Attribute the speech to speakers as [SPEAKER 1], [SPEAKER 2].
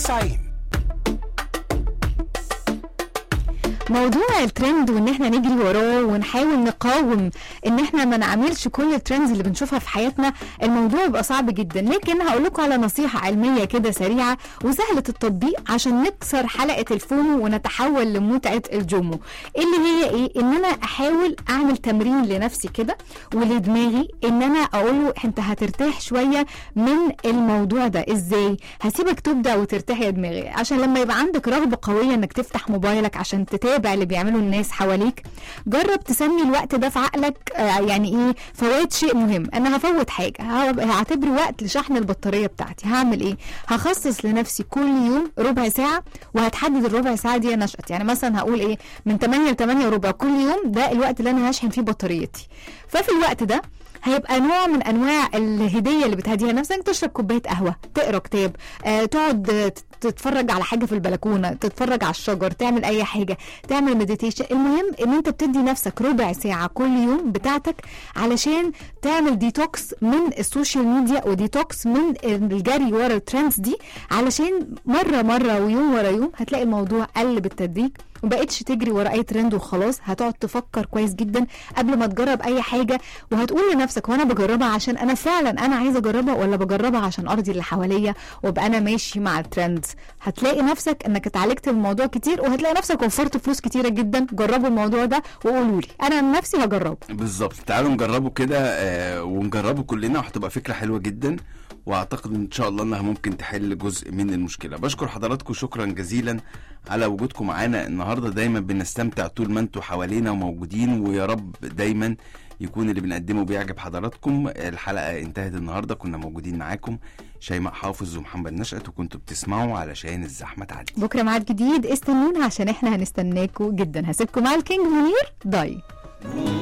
[SPEAKER 1] 90
[SPEAKER 2] موضوع الترند وان احنا نجري وراه ونحاول نقاوم ان احنا ما نعملش كل الترندز اللي بنشوفها في حياتنا الموضوع بيبقى صعب جدا لكن هقول لكم على نصيحه علميه كده سريعه وسهله التطبيق عشان نكسر حلقه الفومو ونتحول لمتعه الجومو اللي هي ايه ان انا احاول اعمل تمرين لنفسي كده ولدماغي ان انا اقول له انت هترتاح شويه من الموضوع ده ازاي هسيبك تبدا وترتاح يا دماغي عشان لما يبقى عندك رغبه قويه انك تفتح موبايلك عشان تتابع اللي بيعمله الناس حواليك جرب تسمي الوقت ده في عقلك آه يعني ايه فوات شيء مهم انا هفوت حاجه ه- هعتبره وقت لشحن البطاريه بتاعتي هعمل ايه هخصص لنفسي كل يوم ربع ساعه وهتحدد الربع ساعه دي نشأت يعني مثلا هقول ايه من 8 ل 8 وربع كل يوم ده الوقت اللي انا هشحن فيه بطاريتي ففي الوقت ده هيبقى نوع من انواع الهديه اللي بتهديها نفسك تشرب كوبايه قهوه تقرا كتاب آه، تقعد آه، تت- تتفرج على حاجه في البلكونه تتفرج على الشجر تعمل اي حاجه تعمل مديتيشن المهم ان انت بتدي نفسك ربع ساعه كل يوم بتاعتك علشان تعمل ديتوكس من السوشيال ميديا وديتوكس من الجري ورا الترندز دي علشان مره مره ويوم ورا يوم هتلاقي الموضوع قل بالتدريج وبقتش تجري ورا اي ترند وخلاص هتقعد تفكر كويس جدا قبل ما تجرب اي حاجه وهتقول لنفسك وانا بجربها عشان انا فعلا انا عايزه اجربها ولا بجربها عشان ارضي اللي حواليا وابقى انا ماشي مع الترند هتلاقي نفسك انك اتعالجت من الموضوع كتير وهتلاقي نفسك وفرت فلوس كتيره جدا جربوا الموضوع ده وقولوا لي انا عن نفسي هجربه
[SPEAKER 3] بالظبط تعالوا نجربه كده آه ونجربه كلنا وهتبقى فكره حلوه جدا واعتقد ان شاء الله انها ممكن تحل جزء من المشكله بشكر حضراتكم شكرا جزيلا على وجودكم معانا النهارده دايما بنستمتع طول ما انتوا حوالينا وموجودين ويا رب دايما يكون اللي بنقدمه بيعجب حضراتكم الحلقه انتهت النهارده كنا موجودين معاكم شيماء حافظ ومحمد نشأت وكنتوا بتسمعوا علشان الزحمه تعدي
[SPEAKER 2] بكره ميعاد جديد استنونا عشان احنا هنستناكوا جدا هسيبكم مع الكينج منير ضاي